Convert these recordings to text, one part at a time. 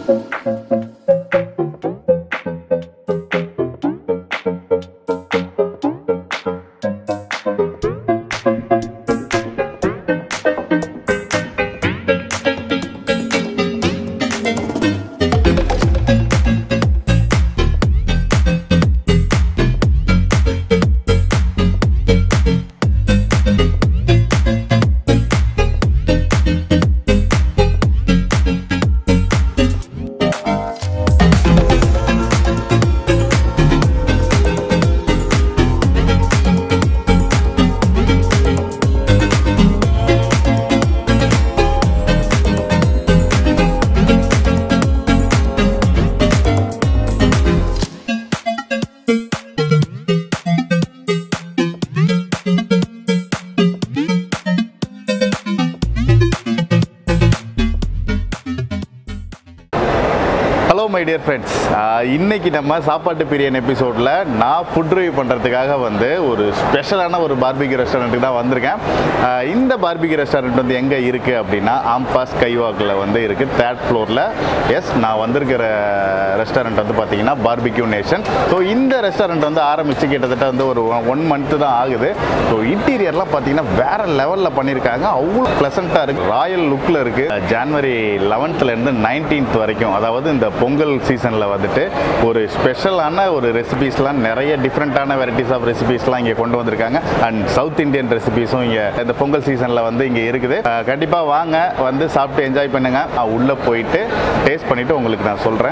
Hello my dear friends இன்னைக்கு நம்ம சாப்பாட்டு பிரியன் எபிசோடில் நான் ஃபுட் ரிவ்யூ பண்ணுறதுக்காக வந்து ஒரு ஸ்பெஷலான ஒரு பார்பிக்யூ ரெஸ்டாரண்ட்டுக்கு தான் வந்திருக்கேன் ஆஹ் இந்த பார்பிக்யூ ரெஸ்டாரண்ட் வந்து எங்கே இருக்குது அப்படின்னா ஆம்பாஸ் கைவாக்கில் வந்து இருக்குது தேர்ட் ஃப்ளோரில் எஸ் நான் வந்திருக்கிற ரெஸ்டாரண்ட் வந்து பார்த்தீங்கன்னா பார்பிக்யூ நேஷன் ஸோ இந்த ரெஸ்டாரண்ட் வந்து ஆரம்பித்து கிட்டத்தட்ட வந்து ஒரு ஒன் மந்த்து தான் ஆகுது ஸோ இன்டீரியர்லாம் பார்த்தீங்கன்னா வேற லெவலில் பண்ணியிருக்காங்க அவ்வளோ ப்ளசண்ட்டாக இருக்குது ராயல் லுக்கில் இருக்குது ஜான்வரி லெவன்த்துலேருந்து நைன்டீன்த் வரைக்கும் அதாவது இந்த பொங்கல் சீசனில் வந்துட்டு ஒரு ஸ்பெஷலான ஒரு ரெசிபீஸ்லாம் நிறைய டிஃப்ரெண்ட்டான வெரைட்டிஸ் ஆஃப் ரெசிபீஸ்லாம் இங்கே கொண்டு வந்திருக்காங்க அண்ட் சவுத் இந்தியன் ரெசிபீஸும் இங்கே இந்த பொங்கல் சீசனில் வந்து இங்கே இருக்குது கண்டிப்பாக வாங்க வந்து சாப்பிட்டு என்ஜாய் பண்ணுங்கள் உள்ளே போயிட்டு டேஸ்ட் பண்ணிவிட்டு உங்களுக்கு நான் சொல்கிறேன்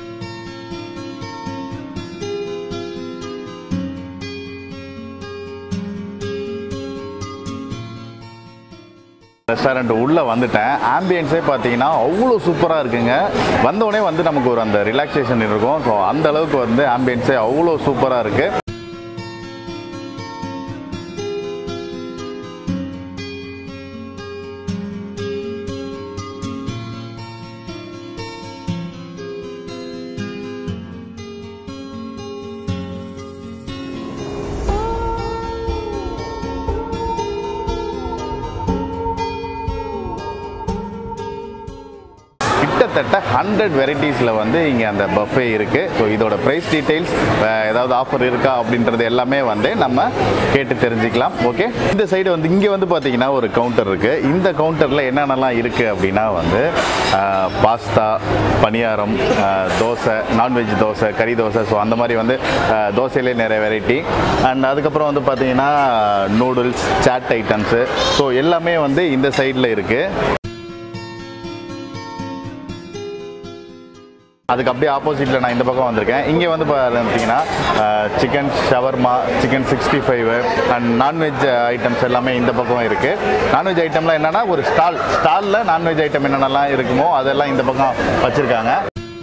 ரெஸ்டாரண்ட் உள்ளே வந்துட்டேன் ஆம்பியன்ஸே பார்த்தீங்கன்னா அவ்வளோ சூப்பராக இருக்குங்க வந்தோடனே வந்து நமக்கு ஒரு அந்த ரிலாக்ஸேஷன் இருக்கும் ஸோ அந்த அளவுக்கு வந்து ஆம்பியன்ஸே அவ்வளோ சூப்பராக இருக்குது கிட்டத்தட்ட ஹண்ட்ரட் வெரைட்டிஸில் வந்து இங்கே அந்த பஃபே இருக்குது ஸோ இதோட ப்ரைஸ் டீட்டெயில்ஸ் ஏதாவது ஆஃபர் இருக்கா அப்படின்றது எல்லாமே வந்து நம்ம கேட்டு தெரிஞ்சுக்கலாம் ஓகே இந்த சைடு வந்து இங்கே வந்து பார்த்தீங்கன்னா ஒரு கவுண்டர் இருக்குது இந்த கவுண்டரில் என்னென்னலாம் இருக்குது அப்படின்னா வந்து பாஸ்தா பணியாரம் ஆஹ், தோசை நான்வெஜ் தோசை கறி தோசை ஸோ அந்த மாதிரி வந்து ஆஹ், தோசையிலே நிறைய வெரைட்டி அண்ட் அதுக்கப்புறம் வந்து பார்த்தீங்கன்னா நூடுல்ஸ் சாட் ஐட்டம்ஸு ஸோ எல்லாமே வந்து இந்த சைடில் இருக்குது அதுக்கு அப்படியே ஆப்போசிட்டில் நான் இந்த பக்கம் வந்திருக்கேன் இங்கே வந்து பார்த்தீங்கன்னா chicken shawarma chicken sixty five and non veg items எல்லாமே இந்த பக்கம் இருக்குது நான்வெஜ் ஐட்டம்லாம் என்னென்னா ஒரு ஸ்டால் ஸ்டாலில் நான்வெஜ் ஐட்டம் என்னென்னலாம் இருக்குமோ அதெல்லாம் இந்த பக்கம் வச்சுருக்காங்க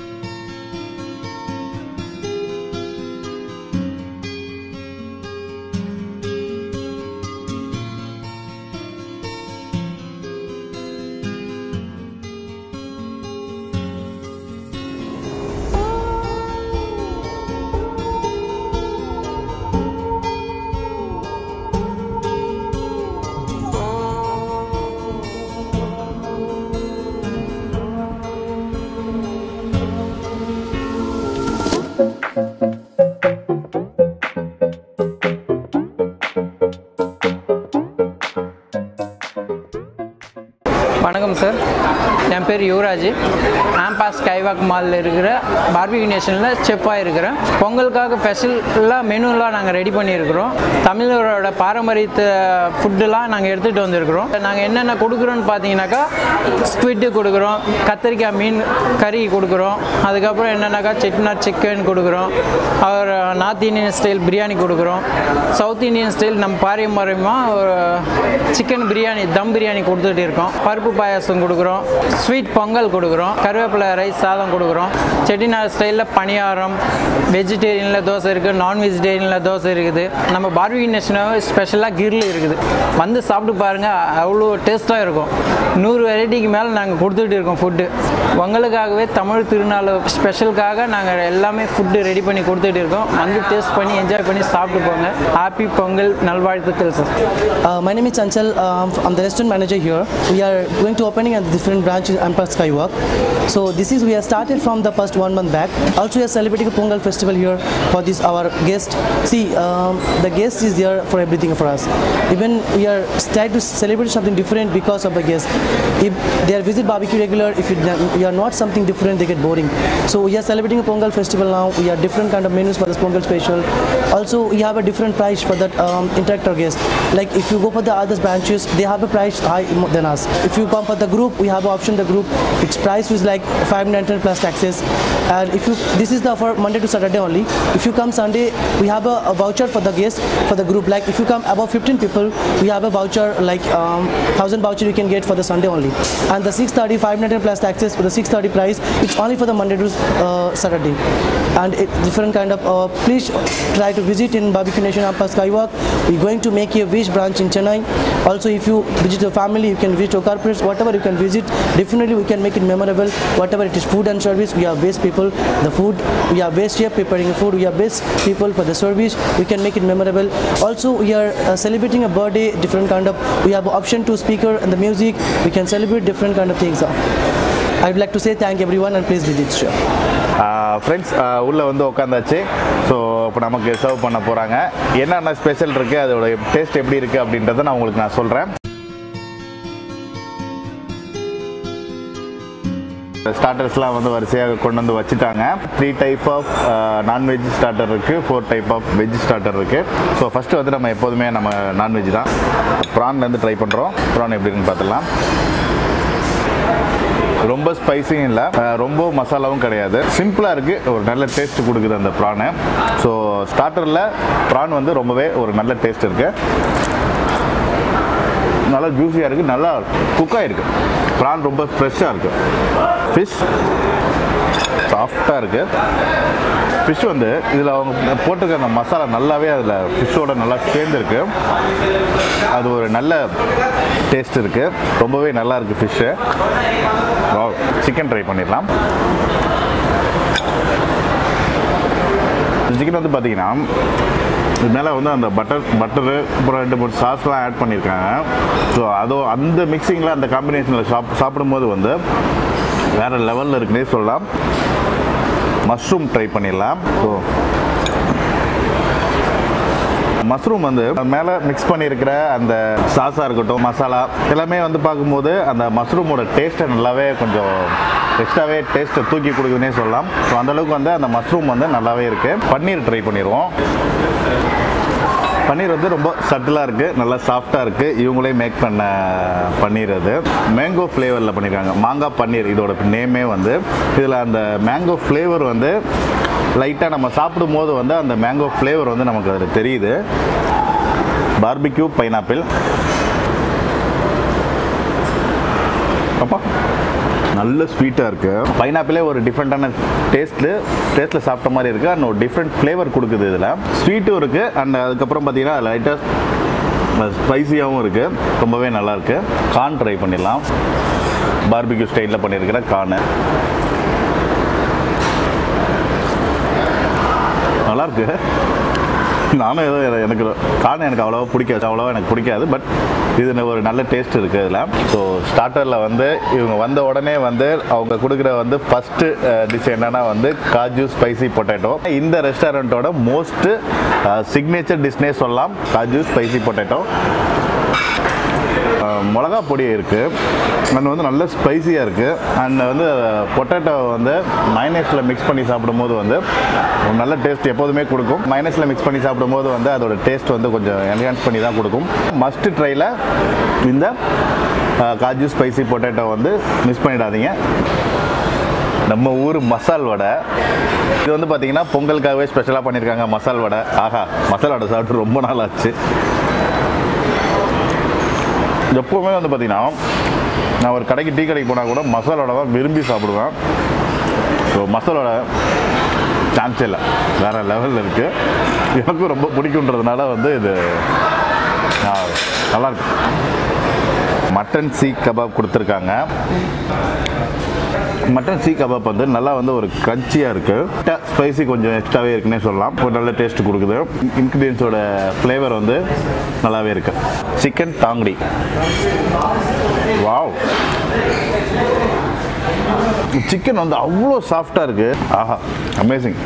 வணக்கம் சார் என் பேர் யுவராஜ் ஆம்பாஸ் ஸ்கைவாக் மாலில் இருக்கிற பார்பிக்யூ நேஷனில் செஃப்பாக இருக்கிறேன் பொங்கலுக்காக ஸ்பெஷலாக மெனுலாம் நாங்கள் ரெடி பண்ணியிருக்கிறோம் தமிழரோட பாரம்பரிய ஃபுட்டுலாம் நாங்கள் எடுத்துகிட்டு வந்திருக்கிறோம் நாங்கள் என்னென்ன கொடுக்குறோன்னு பார்த்தீங்கன்னாக்கா ஸ்குவிட்டு கொடுக்குறோம் கத்திரிக்காய் மீன் கறி கொடுக்குறோம் அதுக்கப்புறம் என்னென்னாக்கா செட்டிநாட் சிக்கன் கொடுக்குறோம் அவர் நார்த் இந்தியன் ஸ்டைல் பிரியாணி கொடுக்குறோம் சவுத் இந்தியன் ஸ்டைல் நம்ம பாரம்பரியமாக ஒரு சிக்கன் பிரியாணி தம் பிரியாணி கொடுத்துட்டு இருக்கோம் பருப்பு பாயாசம் கொடுக்குறோம் ஸ்வீட் பொங்கல் கொடுக்குறோம் கருவேப்பிலை ரைஸ் சாதம் கொடுக்குறோம் செட்டிநாடு ஸ்டைலில் பணியாரம் வெஜிடேரியனில் தோசை இருக்குது நான் வெஜிடேரியனில் தோசை இருக்குது நம்ம பார்பிக்யூ நேஷனாக ஸ்பெஷலாக கிரில் இருக்குது வந்து சாப்பிட்டு பாருங்கள் அவ்வளோ டேஸ்ட்டாக இருக்கும் நூறு வெரைட்டிக்கு மேலே நாங்கள் கொடுத்துட்டு இருக்கோம் ஃபுட்டு உங்களுக்காகவே தமிழ் திருநாள் ஸ்பெஷலுக்காக நாங்கள் எல்லாமே ஃபுட்டு ரெடி பண்ணி கொடுத்துட்டு இருக்கோம் வந்து டேஸ்ட் பண்ணி என்ஜாய் பண்ணி சாப்பிட்டு போங்க ஹாப்பி பொங்கல் நல்வாழ்த்துக்கள் sir Uh, my name is Chanchal. Um, I'm the restaurant manager here. We are going to opening at different branches in Empire Skywalk. So this is we have started from the first one month back. Also we are celebrating a Pongal festival here for this our guest. See, um, the guest is there for everything for us. Even we are trying to celebrate something different because of the guest. If they are visit barbecue regular, if you, you are not something different, they get boring. So we are celebrating a Pongal festival now. We have different kind of menus for this Pongal special. Also we have a different price for that um, interactor guest. Like if you go for the other branches, they have a price high mo- than us. If you come for the group, we have an option the group. Its price is like 590 plus taxes. And if you this is the for Monday to Saturday only. If you come Sunday, we have a, a voucher for the guest for the group. Like if you come above 15 people, we have a voucher like um, thousand voucher you can get for the Sunday only. And the 630 590 plus taxes for the 630 price, it's only for the Monday to uh, Saturday. And it different kind of. Uh, please try to visit in Barbecue Nation Upper Skywalk. We're going to make a Wish branch in Chennai. Also, if you visit your family, you can visit your corporates, whatever you can visit. Definitely, we can make it memorable. Whatever it is, food and service, we are best people. The food, we are best here preparing food. We are best people for the service. We can make it memorable. Also, we are uh, celebrating a birthday, different kind of. We have option to speaker and the music. We can celebrate different kind of things. I would like to say thank everyone and please visit. Sure. Friends உள்ளே வந்து உட்காந்தாச்சு so இப்போ நமக்கு serve பண்ண போகிறாங்க என்னென்ன special இருக்குது அதோட taste எப்படி இருக்குது அப்படின்றத நான் உங்களுக்கு நான் சொல்கிறேன் ஸ்டார்டர்ஸ்லாம் வந்து வரிசையாக கொண்டு வந்து வச்சுட்டாங்க three type of non veg starter இருக்குது four type of veg starter இருக்குது ஸோ ஃபஸ்ட்டு வந்து நம்ம எப்போதுமே நம்ம நான்வெஜ் தான் ப்ரான்லேருந்து ட்ரை பண்ணுறோம் ப்ரான் எப்படி இருக்குன்னு பார்த்துடலாம் ரொம்ப ஸ்பைசியும் இல்லை ரொம்ப மசாலாவும் கிடையாது சிம்பிளாக இருக்குது ஒரு நல்ல டேஸ்ட் கொடுக்குது அந்த ப்ரானு ஸோ ஸ்டார்டரில் ப்ரான் வந்து ரொம்பவே ஒரு நல்ல டேஸ்ட் இருக்குது நல்லா ஜூஸியாக இருக்குது நல்லா குக்காக இருக்குது ப்ரான் ரொம்ப ஃப்ரெஷ்ஷாக இருக்குது ஃபிஷ் சாஃப்டாக இருக்குது ஃபிஷ் வந்து இதில் அவங்க போட்டிருக்க அந்த மசாலா நல்லாவே அதில் ஃபிஷ்ஷோட நல்லா சேர்ந்துருக்கு அது ஒரு நல்ல டேஸ்ட் இருக்குது ரொம்பவே நல்லா இருக்குது ஃபிஷ்ஷு சிக்கன் ட்ரை பண்ணிடலாம் சிக்கன் வந்து பார்த்தீங்கன்னா இது மேலே வந்து அந்த பட்டர் பட்டரு அப்புறம் ரெண்டு மூணு சாஸ்லாம் ஆட் பண்ணியிருக்காங்க ஸோ அதோ அந்த மிக்சிங்கில் அந்த காம்பினேஷனில் சாப் சாப்பிடும்போது வந்து வேறு லெவலில் இருக்குன்னே சொல்லலாம் மஷ்ரூம் ட்ரை பண்ணிடலாம் ஸோ மஷ்ரூம் வந்து மேலே மிக்ஸ் பண்ணியிருக்கிற அந்த சாஸாக இருக்கட்டும் மசாலா எல்லாமே வந்து பார்க்கும்போது அந்த மஷ்ரூமோட டேஸ்ட்டை நல்லாவே கொஞ்சம் எக்ஸ்ட்ராவே டேஸ்ட்டை தூக்கி கொடுக்குதுன்னே சொல்லலாம் ஸோ அந்தளவுக்கு வந்து அந்த மஷ்ரூம் வந்து நல்லாவே இருக்குது பன்னீர் ட்ரை பண்ணிடுவோம் பன்னீர் வந்து ரொம்ப சட்டிலாக இருக்குது நல்லா சாஃப்டாக இருக்குது இவங்களே மேக் பண்ண பன்னீர் அது மேங்கோ ஃப்ளேவரில் பண்ணியிருக்காங்க மாங்காய் பன்னீர் இதோட நேமே வந்து இதில் அந்த மேங்கோ ஃப்ளேவர் வந்து லைட்டாக நம்ம சாப்பிடும் போது வந்து அந்த மேங்கோ ஃப்ளேவர் வந்து நமக்கு அதில் தெரியுது பார்பிக்யூ பைனாப்பிள் அப்பா நல்ல ஸ்வீட்டாக இருக்குது பைனாப்பிளே ஒரு டிஃப்ரெண்ட்டான டேஸ்ட்டில் டேஸ்ட்டில் சாப்பிட்ட மாதிரி இருக்குது அண்ட் ஒரு டிஃப்ரெண்ட் ஃப்ளேவர் கொடுக்குது இதில் ஸ்வீட்டும் இருக்குது அண்ட் அதுக்கப்புறம் பார்த்தீங்கன்னா லைட்டாக ஸ்பைசியாகவும் இருக்குது ரொம்பவே நல்லாயிருக்கு கார்ன் ட்ரை பண்ணிடலாம் பார்பிக்யூ ஸ்டைலில் பண்ணியிருக்கிற கார்னு நல்லாயிருக்கு நானும் ஏதோ எ- எனக்கு கார்ன் எனக்கு அவ்வளோவா பிடிக்காது அவ்வளோவா எனக்கு பிடிக்காது பட் இதில் ஒரு நல்ல டேஸ்ட் இருக்குது இதில் ஸோ ஸ்டார்டரில் வந்து இவங்க வந்த உடனே வந்து அவங்க கொடுக்குற வந்து ஃபஸ்ட்டு டிஷ் என்னன்னா வந்து காஜு ஸ்பைசி பொட்டேட்டோ இந்த ரெஸ்டாரண்ட்டோட மோஸ்ட்டு சிக்னேச்சர் டிஷ்னே சொல்லலாம் காஜு ஸ்பைசி பொட்டேட்டோ மிளகா பொடி இருக்குது அண்ட் வந்து நல்ல ஸ்பைசியாக இருக்குது அண்ட் வந்து பொட்டேட்டோ வந்து மைனஸில் மிக்ஸ் பண்ணி சாப்பிடும்போது வந்து ஒரு நல்ல டேஸ்ட் எப்போதுமே கொடுக்கும் மைனஸில் மிக்ஸ் பண்ணி சாப்பிடும்போது வந்து அதோட டேஸ்ட் வந்து கொஞ்சம் என்ஹான்ஸ் பண்ணி தான் கொடுக்கும் மஸ்ட் ட்ரையில் இந்த அஹ், காஜு ஸ்பைசி பொட்டேட்டோ வந்து மிஸ் பண்ணிடாதீங்க நம்ம ஊர் மசால் வடை இது வந்து பார்த்தீங்கன்னா பொங்கலுக்காகவே ஸ்பெஷலாக பண்ணியிருக்காங்க மசால் வடை ஆஹா மசால் வடை சாப்பிட்டு ரொம்ப நாள் ஆச்சு எப்போவுமே வந்து பார்த்தீங்கன்னா நான் ஒரு கடைக்கு டீ கடைக்கு போனால் கூட மசாலோட தான் விரும்பி சாப்பிடுவேன் ஸோ மசாலோட சான்ஸே இல்லை வேறு லெவலில் இருக்குது எனக்கும் ரொம்ப பிடிக்குன்றதுனால வந்து இது ஆ, நல்லா இருக்கு மட்டன் சீக் கபாப் கொடுத்துருக்காங்க மட்டன் சீ கபாப் வந்து நல்லா வந்து ஒரு க்ரன்ச்சியாக இருக்குது ஸ்பைசி கொஞ்சம் எக்ஸ்ட்ராவே இருக்குன்னே சொல்லலாம் ஒரு நல்ல டேஸ்ட் கொடுக்குது இன்க்ரீடியன்ஸோட ஃப்ளேவர் வந்து நல்லாவே இருக்கு சிக்கன் தாங்கடி வாவ் சிக்கன் வந்து அவ்வளோ சாஃப்டாக இருக்குது ஆஹா அமேசிங்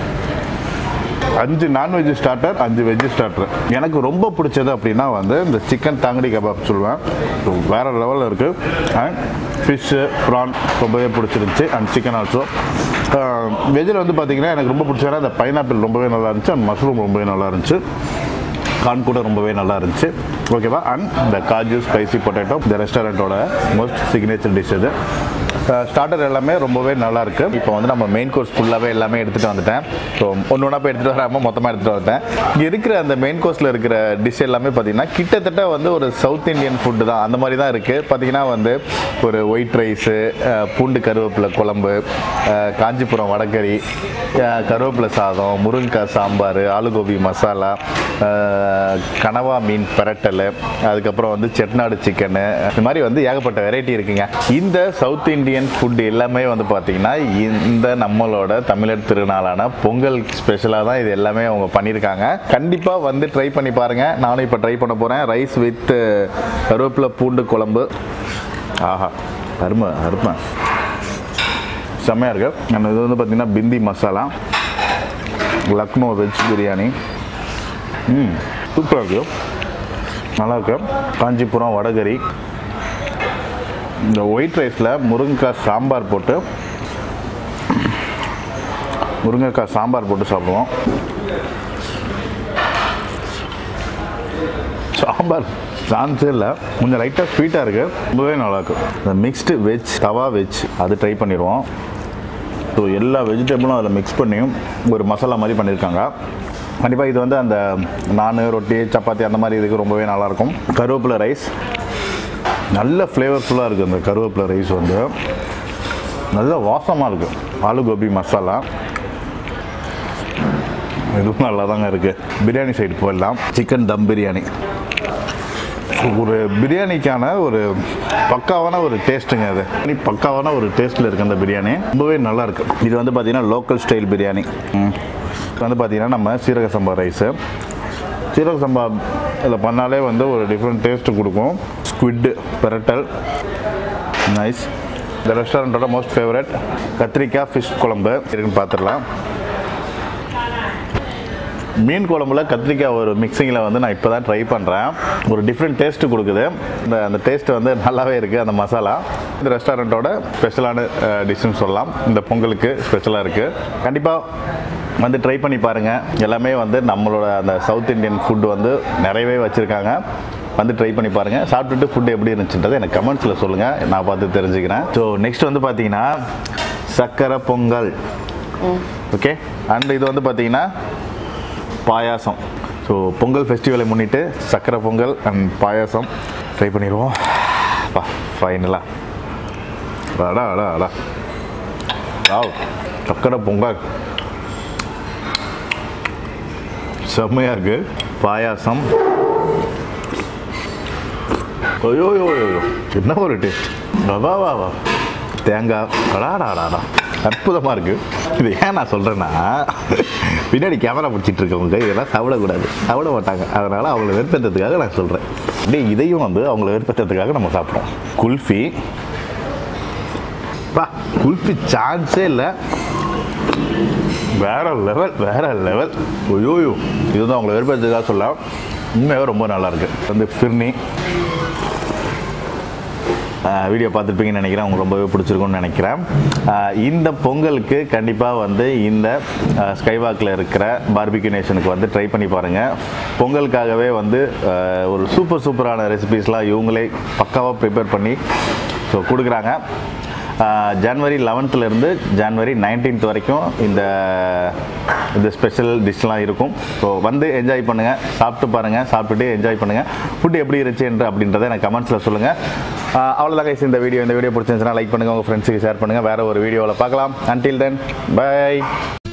அஞ்சு நான்வெஜ் ஸ்டார்டர் அஞ்சு வெஜ் ஸ்டார்டர் எனக்கு ரொம்ப பிடிச்சது அப்படின்னா வந்து இந்த சிக்கன் தாங்கடி கபாப் சொல்லுவேன் வேற லெவலில் இருக்குது அண்ட் ஃபிஷ்ஷு ப்ரான் ரொம்பவே பிடிச்சிருந்துச்சு அண்ட் சிக்கன் ஆல்சோ வெஜ்ஜில் வந்து பார்த்தீங்கன்னா எனக்கு ரொம்ப பிடிச்சதுன்னா இந்த பைனாப்பிள் ரொம்பவே நல்லா இருந்துச்சு அண்ட் மஷ்ரூம் ரொம்பவே நல்லா இருந்துச்சு கார்ன் கூட ரொம்பவே நல்லா இருந்துச்சு ஓகேவா அண்ட் இந்த காஜு ஸ்பைசி பொட்டேட்டோ இந்த ரெஸ்டாரண்ட்டோட மோஸ்ட் சிக்னேச்சர் டிஷ் இது ஸ்டார்டர் எல்லாமே ரொம்பவே நல்லா இருக்கு இப்போ வந்து நம்ம மெயின் கோர்ஸ் ஃபுல்லாகவே எல்லாமே எடுத்துகிட்டு வந்துட்டேன் ஸோ ஒன்று ஒன்றா போய் எடுத்துகிட்டு வராமல் மொத்தமாக எடுத்துகிட்டு வந்துட்டேன் இங்கே இருக்கிற அந்த மெயின் கோர்ஸில் இருக்கிற டிஷ் எல்லாமே பார்த்தீங்கன்னா கிட்டத்தட்ட வந்து ஒரு சவுத் இந்தியன் ஃபுட்டு தான் அந்த மாதிரி தான் இருக்குது பார்த்தீங்கன்னா வந்து ஒரு ஒயிட் ரைஸு பூண்டு கருவேப்பிலை குழம்பு அஹ், காஞ்சிபுரம் வடகறி அஹ், கருவேப்பிலை சாதம் முருங்கைக்காய் சாம்பார் ஆலுகோபி மசாலா அஹ், கனவா மீன் பெரட்டல் அதுக்கப்புறம் வந்து செட்நாடு சிக்கனு இந்த மாதிரி வந்து ஏகப்பட்ட வெரைட்டி இருக்குங்க இந்த சவுத் இந்தியன் ஃபுட் எல்லாமே வந்து பார்த்தீங்கன்னா இந்த நம்மளோட தமிழர் திருநாளான பொங்கல் ஸ்பெஷலாக தான் இது எல்லாமே அவங்க பண்ணியிருக்காங்க கண்டிப்பாக வந்து ட்ரை பண்ணி பாருங்கள் நானும் இப்போ ட்ரை பண்ண போகிறேன் ரைஸ் வித் கருவேப்பிலை பூண்டு குழம்பு ஆஹா அருமை அருமை செம்மையாக இருக்கு நம்ம இது வந்து பார்த்திங்கன்னா பிந்தி மசாலா லக்னோ வெஜ் பிரியாணி ம் சூப்பராக இருக்கு நல்லா இருக்கு காஞ்சிபுரம் வடகரி இந்த ஒயிட் ரைஸில் முருங்கைக்காய் சாம்பார் போட்டு முருங்கைக்காய் சாம்பார் போட்டு சாப்பிடுவோம் சாம்பார் சான்ஸே இல்லை கொஞ்சம் லைட்டாக ஸ்வீட்டாக இருக்குது ரொம்பவே நல்லாயிருக்கு இந்த மிக்ஸ்டு வெஜ் தவா வெஜ் அது ட்ரை பண்ணிடுவோம் ஸோ எல்லா வெஜிடபிளும் அதில் மிக்ஸ் பண்ணி ஒரு மசாலா மாதிரி பண்ணியிருக்காங்க கண்டிப்பாக இது வந்து அந்த நான் ரொட்டி சப்பாத்தி அந்த மாதிரி இதுக்கு ரொம்பவே நல்லாயிருக்கும் கருவேப்பிலை ரைஸ் நல்ல ஃப்ளேவர்ஃபுல்லாக இருக்குது அந்த கருவேப்பிலை ரைஸ் வந்து நல்ல வாசமாக இருக்குது ஆலு கோபி மசாலா இதுவும் நல்லா தாங்க இருக்குது பிரியாணி சைடு போயிடலாம் சிக்கன் தம் பிரியாணி ஒரு பிரியாணிக்கான ஒரு பக்காவான ஒரு டேஸ்ட்டுங்க அது பிரியாணி பக்காவான ஒரு டேஸ்ட்டில் இருக்குது அந்த பிரியாணி ரொம்பவே நல்லா இருக்கு இது வந்து பார்த்தீங்கன்னா லோக்கல் ஸ்டைல் பிரியாணி ம். இது வந்து பார்த்தீங்கன்னா நம்ம சீரக சம்பா ரைஸு சீரக சம்பா இதில் பண்ணாலே வந்து ஒரு டிஃப்ரெண்ட் டேஸ்ட்டு கொடுக்கும் ஸ்குவிட்டு பெரட்டல் நைஸ் இந்த ரெஸ்டாரண்ட்டோட மோஸ்ட் ஃபேவரட் கத்திரிக்காய் ஃபிஷ் குழம்பு இருக்குன்னு பார்த்துடலாம் மீன் குழம்புல கத்திரிக்காய் ஒரு மிக்சிங்கில் வந்து நான் இப்போ தான் ட்ரை பண்ணுறேன் ஒரு டிஃப்ரெண்ட் டேஸ்ட்டு கொடுக்குது இந்த அந்த டேஸ்ட் வந்து நல்லாவே இருக்குது அந்த மசாலா இந்த ரெஸ்டாரண்ட்டோட ஸ்பெஷலான டிஷ்ஷுன்னு சொல்லலாம் இந்த பொங்கலுக்கு ஸ்பெஷலாக இருக்குது கண்டிப்பாக வந்து ட்ரை பண்ணி பாருங்கள் எல்லாமே வந்து நம்மளோட அந்த சவுத் இந்தியன் ஃபுட் வந்து நிறையவே வச்சுருக்காங்க வந்து ட்ரை பண்ணி பாருங்கள் சாப்பிட்டுட்டு ஃபுட் எப்படி இருந்துச்சுன்றதை எனக்கு கமெண்ட்ஸில் சொல்லுங்கள் நான் பார்த்து தெரிஞ்சுக்கிறேன் ஸோ நெக்ஸ்ட் வந்து பார்த்தீங்கன்னா சக்கரை பொங்கல் ஓகே அண்ட் இது வந்து பார்த்தீங்கன்னா பாயாசம் ஸோ பொங்கல் ஃபெஸ்டிவலை முன்னிட்டு சக்கரை பொங்கல் அண்ட் பாயாசம் ட்ரை பண்ணிடுவோம் பா ஃபைனலாக அடா அடா அடா வாவ் சக்கரை பொங்கல் செம்மையாக இருக்கு பாயாசம் ஐயோ ஐயோ ஐயோ என்ன ஒரு டேஸ்ட் வா வா வா தேங்காய் அடாடாடாடா அற்புதமாக இருக்குது இது ஏன் நான் சொல்கிறேன்னா பின்னாடி கேமரா பிடிச்சிட்டு இருக்கவங்க இதெல்லாம் சாப்பிடக்கூடாது சாப்பிட மாட்டாங்க அதனால் அவங்கள வெறுப்பேற்றதுக்காக நான் சொல்கிறேன் அப்படியே இதையும் வந்து அவங்கள வெறுப்பேற்றதுக்காக நம்ம சாப்பிட்றோம் குல்ஃபி பா குல்ஃபி சான்ஸே இல்லை வேற லெவல் வேற லெவல் ஐயோயோ இதுதான் அவங்களை வெறுப்பேற்றதுக்காக சொல்ல உண்மையாகவே ரொம்ப நல்லா இருக்கு வந்து ஃபிர்னி வீடியோ பார்த்துருப்பீங்கன்னு நினைக்கிறேன் உங்களுக்கு ரொம்பவே பிடிச்சிருக்கும்னு நினைக்கிறேன் ஆஹ் இந்த பொங்கலுக்கு கண்டிப்பாக வந்து இந்த ஸ்கைவாக்கில் இருக்கிற பார்பிக்யூ நேஷனுக்கு வந்து ட்ரை பண்ணி பாருங்கள் பொங்கலுக்காகவே வந்து ஆஹ் ஒரு சூப்பர் சூப்பரான ரெசிபீஸ்லாம் இவங்களே பக்காவாக ப்ரிப்பேர் பண்ணி ஸோ கொடுக்குறாங்க ஆஹ் ஜனவரி 11th ல இருந்து ஜனவரி 19th வரைக்கும் இந்த இந்த ஸ்பெஷல் டிஷ்லாம் இருக்கும் ஸோ வந்து என்ஜாய் பண்ணுங்கள் சாப்பிட்டு பாருங்கள் சாப்பிட்டுட்டு என்ஜாய் பண்ணுங்கள் ஃபுட் எப்படி இருந்துச்சு என்று அப்படின்றத எனக்கு கமெண்ட்ஸில் சொல்லுங்கள் அவ்வளோதான் guys இந்த வீடியோ இந்த வீடியோ பிடிச்சிருந்துச்சுன்னா லைக் பண்ணுங்கள் உங்கள் ஃப்ரெண்ட்ஸுக்கு ஷேர் பண்ணுங்கள் வேறு ஒரு வீடியோவில் பார்க்கலாம் until then bye